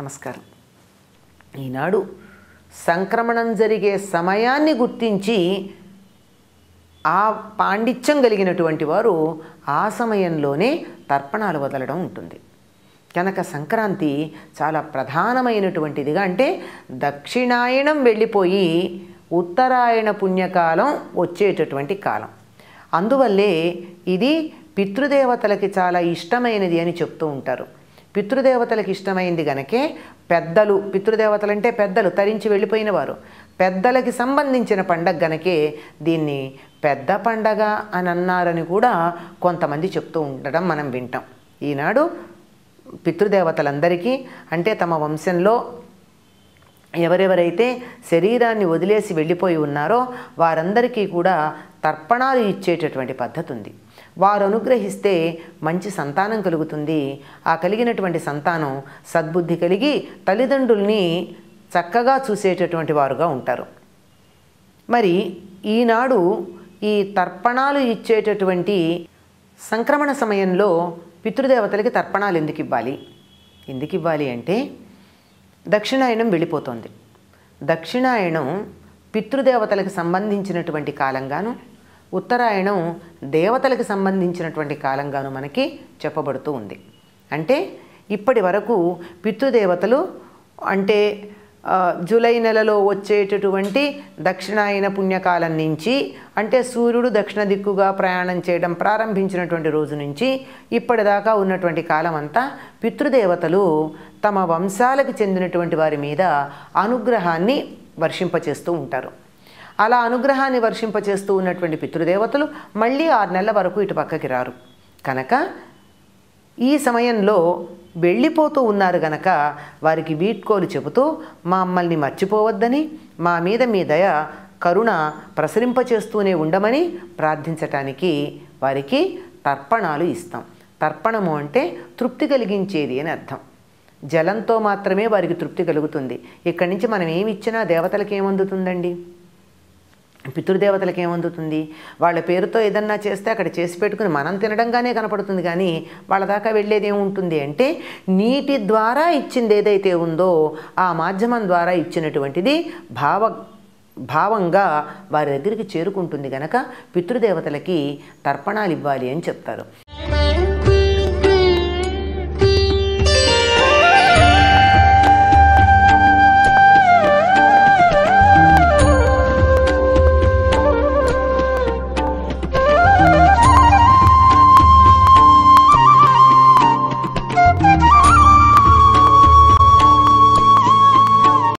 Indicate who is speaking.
Speaker 1: నమస్కారం ఈనాడు సంక్రమణం జరిగే సమయాన్ని గుర్తించి ఆ పాండిత్యం కలిగినటువంటి వారు ఆ సమయంలోనే తర్పణాలు వదలడం ఉంటుంది కనుక సంక్రాంతి చాలా ప్రధానమైనటువంటిదిగా అంటే దక్షిణాయనం వెళ్ళిపోయి ఉత్తరాయణ పుణ్యకాలం వచ్చేటటువంటి కాలం అందువల్లే ఇది పితృదేవతలకి చాలా ఇష్టమైనది అని చెప్తూ ఉంటారు పితృదేవతలకు ఇష్టమైంది గనకే పెద్దలు పితృదేవతలంటే పెద్దలు తరించి వెళ్ళిపోయిన వారు పెద్దలకి సంబంధించిన పండగ గనకే దీన్ని పెద్ద పండగ అని అన్నారని కూడా కొంతమంది చెప్తూ ఉండడం మనం వింటాం ఈనాడు పితృదేవతలందరికీ అంటే తమ వంశంలో ఎవరెవరైతే శరీరాన్ని వదిలేసి వెళ్ళిపోయి ఉన్నారో వారందరికీ కూడా తర్పణాలు ఇచ్చేటటువంటి పద్ధతి ఉంది వారు అనుగ్రహిస్తే మంచి సంతానం కలుగుతుంది ఆ కలిగినటువంటి సంతానం సద్బుద్ధి కలిగి తల్లిదండ్రుల్ని చక్కగా చూసేటటువంటి వారుగా ఉంటారు మరి ఈనాడు ఈ తర్పణాలు ఇచ్చేటటువంటి సంక్రమణ సమయంలో పితృదేవతలకి తర్పణాలు ఎందుకు ఇవ్వాలి ఎందుకు ఇవ్వాలి అంటే దక్షిణాయనం వెళ్ళిపోతుంది దక్షిణాయనం పితృదేవతలకు సంబంధించినటువంటి కాలంగాను ఉత్తరాయణం దేవతలకు సంబంధించినటువంటి కాలంగాను మనకి చెప్పబడుతూ ఉంది అంటే ఇప్పటి వరకు పితృదేవతలు అంటే ఆ, జూలై నెలలో వచ్చేటటువంటి దక్షిణాయన పుణ్యకాలం నుంచి అంటే సూర్యుడు దక్షిణ దిక్కుగా ప్రయాణం చేయడం ప్రారంభించినటువంటి రోజు నుంచి ఇప్పటిదాకా ఉన్నటువంటి కాలం అంతా పితృదేవతలు తమ వంశాలకు చెందినటువంటి వారి మీద అనుగ్రహాన్ని వర్షింపచేస్తూ ఉంటారు అలా అనుగ్రహాన్ని వర్షింపచేస్తూ ఉన్నటువంటి పితృదేవతలు మళ్ళీ ఆరు నెలల వరకు ఇటు పక్కకి రారు కనుక ఈ సమయంలో వెళ్ళిపోతూ ఉన్నారు గనక వారికి వీడ్కోలు చెబుతూ మమ్మల్ని మర్చిపోవద్దని మా మీద మీ దయ కరుణ ప్రసరింపచేస్తూనే ఉండమని ప్రార్థించటానికి వారికి తర్పణాలు ఇస్తాం తర్పణము అంటే తృప్తి కలిగించేది అని అర్థం జలంతో మాత్రమే వారికి తృప్తి కలుగుతుంది ఇక్కడి నుంచి మనం ఏమి ఇచ్చినా దేవతలకు ఏమందుతుందండి పితృదేవతలకు ఏమందుతుంది వాళ్ళ పేరుతో ఏదన్నా చేస్తే అక్కడ చేసి పెట్టుకుని మనం తినడంగానే కనపడుతుంది కానీ వాళ్ళ దాకా వెళ్ళేది ఏముంటుంది అంటే నీటి ద్వారా ఇచ్చింది ఏదైతే ఉందో ఆ మాధ్యమం ద్వారా ఇచ్చినటువంటిది భావ భావంగా వారి దగ్గరికి చేరుకుంటుంది గనక పితృదేవతలకి తర్పణాలు ఇవ్వాలి అని చెప్తారు